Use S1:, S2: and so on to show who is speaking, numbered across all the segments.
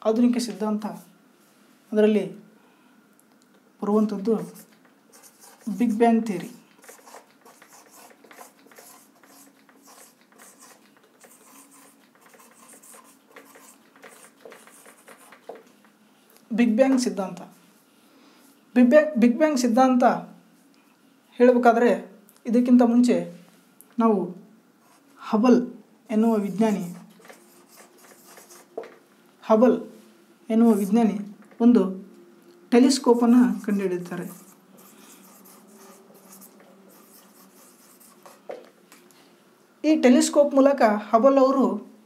S1: ಆಧುನಿಕ ಸಿದ್ಧಾಂತ ಅದರಲ್ಲಿ ಬರುವಂಥದ್ದು big bang theory big bang ಸಿದ್ಧಾಂತ ಬಿಗ್ ಬ್ಯಾಂಗ್ ಬಿಗ್ ಬ್ಯಾಂಗ್ ಸಿದ್ಧಾಂತ ಹೇಳಬೇಕಾದ್ರೆ ಇದಕ್ಕಿಂತ ಮುಂಚೆ ನಾವು ಹಬಲ್ ಎನ್ನುವ ವಿಜ್ಞಾನಿ ಹಬಲ್ ಎನ್ನುವ ವಿಜ್ಞಾನಿ ಒಂದು ಟೆಲಿಸ್ಕೋಪನ್ನು ಕಂಡುಹಿಡಿಯುತ್ತಾರೆ ಈ ಟೆಲಿಸ್ಕೋಪ್ ಮೂಲಕ ಹಬಲ್ ಅವರು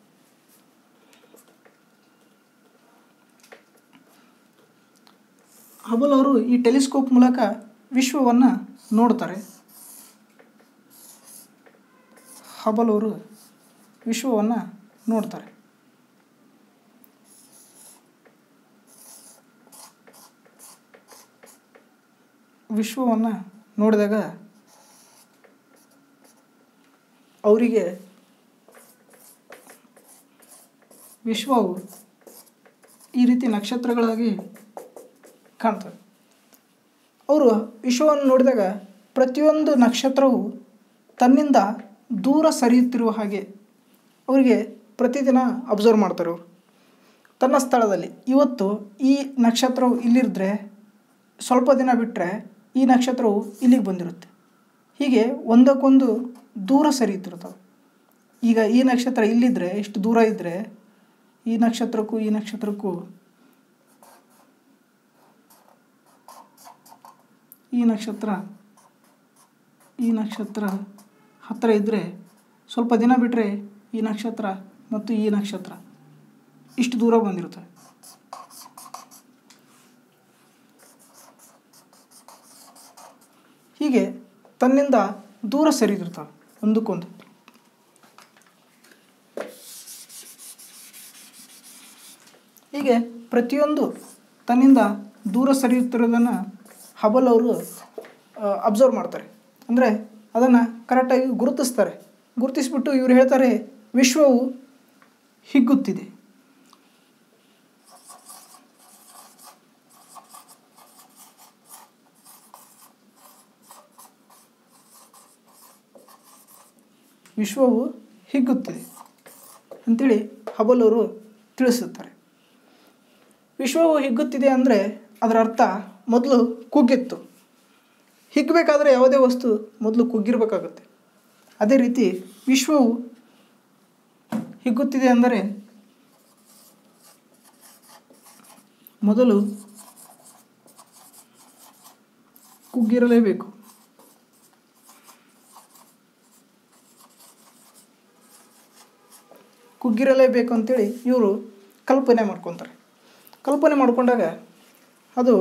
S1: ಹಬಲ್ ಅವರು ಈ ಟೆಲಿಸ್ಕೋಪ್ ಮೂಲಕ ವಿಶ್ವವನ್ನು ನೋಡ್ತಾರೆ ಹಬಲ್ ಅವರು ವಿಶ್ವವನ್ನು ನೋಡ್ತಾರೆ ವಿಶ್ವವನ್ನು ನೋಡಿದಾಗ ಅವರಿಗೆ ವಿಶ್ವವು ಈ ರೀತಿ ನಕ್ಷತ್ರಗಳಾಗಿ ಕಾಣ್ತವೆ ಅವರು ವಿಶ್ವವನ್ನು ನೋಡಿದಾಗ ಪ್ರತಿಯೊಂದು ನಕ್ಷತ್ರವು ತನ್ನಿಂದ ದೂರ ಸರಿಯುತ್ತಿರುವ ಹಾಗೆ ಅವರಿಗೆ ಪ್ರತಿದಿನ ಅಬ್ಸರ್ವ್ ಮಾಡ್ತಾರೆ ಅವರು ತನ್ನ ಸ್ಥಳದಲ್ಲಿ ಇವತ್ತು ಈ ನಕ್ಷತ್ರವು ಇಲ್ಲಿದ್ದರೆ ಸ್ವಲ್ಪ ದಿನ ಬಿಟ್ಟರೆ ಈ ನಕ್ಷತ್ರವು ಇಲ್ಲಿಗೆ ಬಂದಿರುತ್ತೆ ಹೀಗೆ ಒಂದಕ್ಕೊಂದು ದೂರ ಸರಿಯುತ್ತಿರ್ತವೆ ಈಗ ಈ ನಕ್ಷತ್ರ ಇಲ್ಲಿದ್ದರೆ ಇಷ್ಟು ದೂರ ಇದ್ದರೆ ಈ ನಕ್ಷತ್ರಕ್ಕೂ ಈ ನಕ್ಷತ್ರಕ್ಕೂ ಈ ನಕ್ಷತ್ರ ಈ ನಕ್ಷತ್ರ ಹತ್ತಿರ ಇದ್ದರೆ ಸ್ವಲ್ಪ ದಿನ ಬಿಟ್ಟರೆ ಈ ನಕ್ಷತ್ರ ಮತ್ತು ಈ ನಕ್ಷತ್ರ ಇಷ್ಟು ದೂರ ಬಂದಿರುತ್ತೆ ಹೀಗೆ ತನ್ನಿಂದ ದೂರ ಸರಿದಿರ್ತವೆ ಒಂದಕ್ಕೊಂದು ಹೀಗೆ ಪ್ರತಿಯೊಂದು ತನ್ನಿಂದ ದೂರ ಸರಿಯುತ್ತಿರೋದನ್ನು ಹಬಲ್ ಅವರು ಅಬ್ಸರ್ವ್ ಮಾಡ್ತಾರೆ ಅಂದರೆ ಅದನ್ನು ಕರೆಕ್ಟಾಗಿ ಗುರುತಿಸ್ತಾರೆ ಗುರುತಿಸ್ಬಿಟ್ಟು ಇವರು ಹೇಳ್ತಾರೆ ವಿಶ್ವವು ಹಿಗ್ಗುತ್ತಿದೆ ವಿಶ್ವವು ಹಿಗ್ಗುತ್ತಿದೆ ಅಂಥೇಳಿ ಹಬಲ್ ಅವರು ತಿಳಿಸುತ್ತಾರೆ ವಿಶ್ವವು ಹಿಗ್ಗುತ್ತಿದೆ ಅಂದರೆ ಅದರ ಅರ್ಥ ಮೊದಲು ಕುಗ್ಗಿತ್ತು ಹಿಗ್ಗಬೇಕಾದ್ರೆ ಯಾವುದೇ ವಸ್ತು ಮೊದಲು ಕುಗ್ಗಿರಬೇಕಾಗುತ್ತೆ ಅದೇ ರೀತಿ ವಿಶ್ವವು ಹಿಗ್ಗುತ್ತಿದೆ ಅಂದರೆ ಮೊದಲು ಕುಗ್ಗಿರಲೇಬೇಕು ಕುಗ್ಗಿರಲೇಬೇಕು ಅಂತೇಳಿ ಇವರು ಕಲ್ಪನೆ ಮಾಡ್ಕೊತಾರೆ ಕಲ್ಪನೆ ಮಾಡಿಕೊಂಡಾಗ ಅದು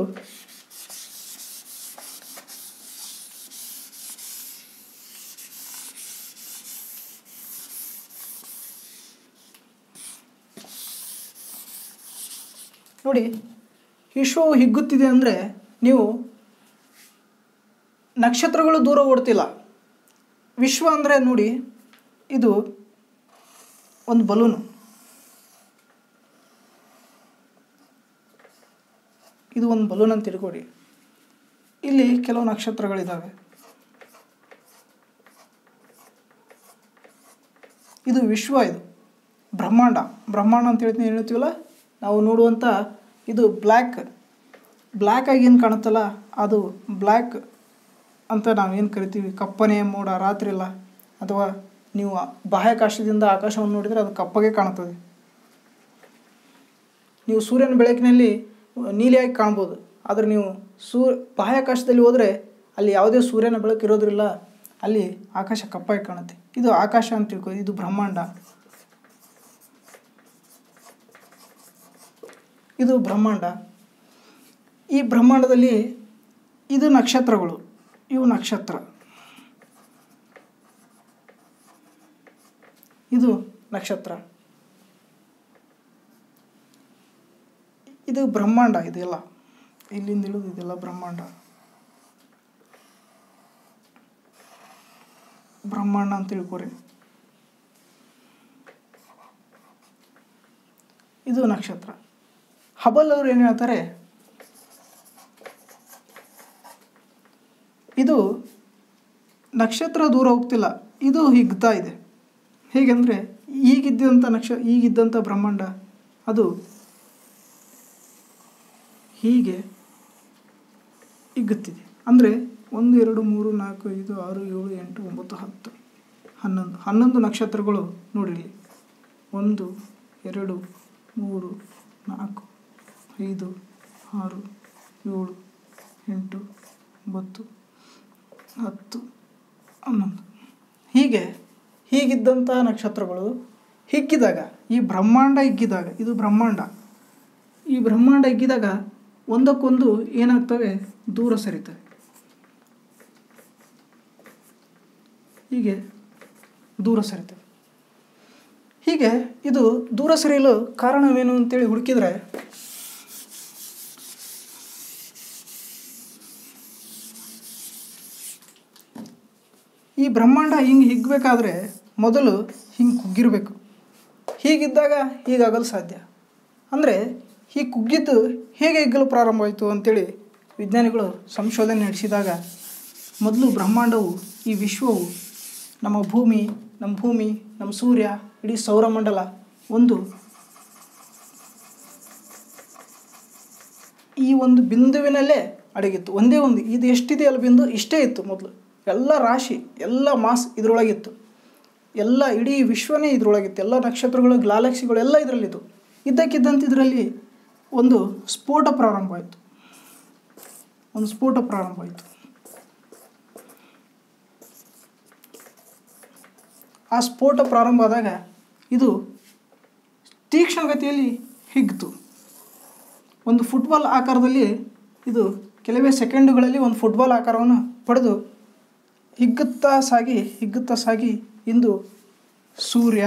S1: ನೋಡಿ ವಿಶ್ವವು ಹಿಗ್ಗುತ್ತಿದೆ ಅಂದರೆ ನೀವು ನಕ್ಷತ್ರಗಳು ದೂರ ಓಡ್ತಿಲ್ಲ ವಿಶ್ವ ಅಂದರೆ ನೋಡಿ ಇದು ಒಂದು ಬಲೂನು ಇದು ಒಂದು ಬಲೂನ್ ಅಂತ ತಿಳ್ಕೊಡಿ ಇಲ್ಲಿ ಕೆಲವು ನಕ್ಷತ್ರಗಳಿದ್ದಾವೆ ಇದು ವಿಶ್ವ ಇದು ಬ್ರಹ್ಮಾಂಡ ಬ್ರಹ್ಮಾಂಡ ಅಂತ ಹೇಳ್ತೀನಿ ಹೇಳ್ತೀವಲ್ಲ ನಾವು ನೋಡುವಂಥ ಇದು ಬ್ಲ್ಯಾಕ್ ಬ್ಲ್ಯಾಕ್ ಆಗಿ ಏನು ಕಾಣುತ್ತಲ್ಲ ಅದು ಬ್ಲ್ಯಾಕ್ ಅಂತ ನಾವೇನು ಕರಿತೀವಿ ಕಪ್ಪನೆಯ ಮೋಡ ರಾತ್ರಿ ಎಲ್ಲ ಅಥವಾ ನೀವು ಬಾಹ್ಯಾಕಾಶದಿಂದ ಆಕಾಶವನ್ನು ನೋಡಿದರೆ ಅದು ಕಪ್ಪಗೆ ಕಾಣುತ್ತದೆ ನೀವು ಸೂರ್ಯನ ಬೆಳಕಿನಲ್ಲಿ ನೀಲಿಯಾಗಿ ಕಾಣ್ಬೋದು ಆದರೆ ನೀವು ಸೂ ಬಾಹ್ಯಾಕಾಶದಲ್ಲಿ ಹೋದರೆ ಅಲ್ಲಿ ಯಾವುದೇ ಸೂರ್ಯನ ಬೆಳಕು ಇರೋದ್ರಿಲ್ಲ ಅಲ್ಲಿ ಆಕಾಶ ಕಪ್ಪಾಗಿ ಕಾಣುತ್ತೆ ಇದು ಆಕಾಶ ಅಂತ ತಿಳ್ಕೊ ಇದು ಬ್ರಹ್ಮಾಂಡ ಇದು ಬ್ರಹ್ಮಾಂಡ ಈ ಬ್ರಹ್ಮಾಂಡದಲ್ಲಿ ಇದು ನಕ್ಷತ್ರಗಳು ಇವು ನಕ್ಷತ್ರ ಇದು ನಕ್ಷತ್ರ ಇದು ಬ್ರಹ್ಮಾಂಡ ಇದೆಲ್ಲ ಇಲ್ಲಿಂದ ಇಳಿದು ಇದೆಲ್ಲ ಬ್ರಹ್ಮಾಂಡ ಬ್ರಹ್ಮಾಂಡ ಅಂತ ತಿಳ್ಕೊರಿ ಇದು ನಕ್ಷತ್ರ ಹಬಲ್ ಅವರು ಏನು ಹೇಳ್ತಾರೆ ಇದು ನಕ್ಷತ್ರ ದೂರ ಹೋಗ್ತಿಲ್ಲ ಇದು ಹಿಗ್ತಾ ಇದೆ ಹೇಗೆಂದರೆ ಈಗಿದ್ದಂಥ ನಕ್ಷ ಈಗಿದ್ದಂಥ ಬ್ರಹ್ಮಾಂಡ ಅದು ಹೀಗೆ ಹಿಗ್ಗುತ್ತಿದೆ ಅಂದರೆ ಒಂದು ಎರಡು ಮೂರು ನಾಲ್ಕು ಐದು ಆರು ಏಳು ಎಂಟು ಒಂಬತ್ತು ಹತ್ತು ಹನ್ನೊಂದು ಹನ್ನೊಂದು ನಕ್ಷತ್ರಗಳು ನೋಡಿರಿ ಒಂದು ಎರಡು ಮೂರು ನಾಲ್ಕು ಐದು ಆರು ಏಳು ಎಂಟು ಒಂಬತ್ತು ಹತ್ತು ಹನ್ನೊಂದು ಹೀಗೆ ಹೀಗಿದ್ದಂಥ ನಕ್ಷತ್ರಗಳು ಹಿಗ್ಗಿದಾಗ ಈ ಬ್ರಹ್ಮಾಂಡ ಹಿಗ್ಗಿದಾಗ ಇದು ಬ್ರಹ್ಮಾಂಡ ಈ ಬ್ರಹ್ಮಾಂಡ ಹಿಗ್ಗಿದಾಗ ಒಂದಕ್ಕೊಂದು ಏನಾಗ್ತವೆ ದೂರ ಸರಿತವೆ ಹೀಗೆ ದೂರ ಸರಿತವೆ ಹೀಗೆ ಇದು ದೂರ ಸರಿಯಲು ಕಾರಣವೇನು ಅಂತೇಳಿ ಹುಡುಕಿದ್ರೆ ಈ ಬ್ರಹ್ಮಾಂಡ ಹಿಂಗೆ ಹಿಗ್ಬೇಕಾದ್ರೆ ಮೊದಲು ಹಿಂಗೆ ಕುಗ್ಗಿರಬೇಕು ಹೀಗಿದ್ದಾಗ ಹೀಗಾಗಲು ಸಾಧ್ಯ ಅಂದರೆ ಈ ಕುಗ್ಗಿದ್ದು ಹೇಗೆ ಹಿಗ್ಗಲು ಪ್ರಾರಂಭವಾಯಿತು ಅಂತೇಳಿ ವಿಜ್ಞಾನಿಗಳು ಸಂಶೋಧನೆ ನಡೆಸಿದಾಗ ಮೊದಲು ಬ್ರಹ್ಮಾಂಡವು ಈ ವಿಶ್ವವು ನಮ್ಮ ಭೂಮಿ ನಮ್ಮ ಭೂಮಿ ನಮ್ಮ ಸೂರ್ಯ ಇಡೀ ಸೌರಮಂಡಲ ಒಂದು ಈ ಒಂದು ಬಿಂದುವಿನಲ್ಲೇ ಅಡಗಿತ್ತು ಒಂದೇ ಒಂದು ಇದು ಎಷ್ಟಿದೆಯಲ್ಲ ಬಿಂದು ಇಷ್ಟೇ ಇತ್ತು ಮೊದಲು ಎಲ್ಲ ರಾಶಿ ಎಲ್ಲ ಮಾಸ್ ಇದರೊಳಗಿತ್ತು ಎಲ್ಲ ಇಡೀ ವಿಶ್ವನೇ ಇದರೊಳಗಿತ್ತು ಎಲ್ಲ ನಕ್ಷತ್ರಗಳು ಗ್ಲಾಲಕ್ಸಿಗಳು ಎಲ್ಲ ಇದರಲ್ಲಿತ್ತು ಇದ್ದಕ್ಕಿದ್ದಂತೆ ಇದರಲ್ಲಿ ಒಂದು ಸ್ಫೋಟ ಪ್ರಾರಂಭ ಆಯಿತು ಒಂದು ಸ್ಫೋಟ ಪ್ರಾರಂಭ ಆಯಿತು ಆ ಸ್ಫೋಟ ಪ್ರಾರಂಭ ಆದಾಗ ಇದು ತೀಕ್ಷ್ಣಗತಿಯಲ್ಲಿ ಹಿಗ್ತು ಒಂದು ಫುಟ್ಬಾಲ್ ಆಕಾರದಲ್ಲಿ ಇದು ಕೆಲವೇ ಸೆಕೆಂಡುಗಳಲ್ಲಿ ಒಂದು ಫುಟ್ಬಾಲ್ ಆಕಾರವನ್ನು ಪಡೆದು ಹಿಗ್ಗುತ್ತಾ ಸಾಗಿ ಹಿಗ್ಗುತ್ತಾ ಸಾಗಿ ಇಂದು ಸೂರ್ಯ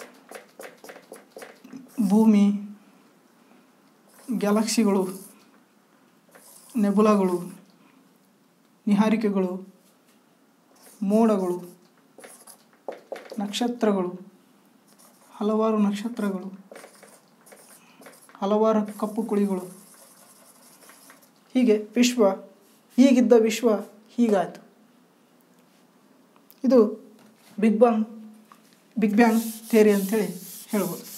S1: ಭೂಮಿ ಗ್ಯಾಲಕ್ಸಿಗಳು ನೆಬುಲಾಗಳು ನಿಹಾರಿಕೆಗಳು ಮೋಡಗಳು ನಕ್ಷತ್ರಗಳು ಹಲವಾರು ನಕ್ಷತ್ರಗಳು ಹಲವಾರು ಕಪ್ಪು ಕುಳಿಗಳು ಹೀಗೆ ವಿಶ್ವ ಹೀಗಿದ್ದ ವಿಶ್ವ ಹೀಗಾಯಿತು ಇದು big bang big bang theory ಅಂತೇಳಿ ಹೇಳ್ಬೋದು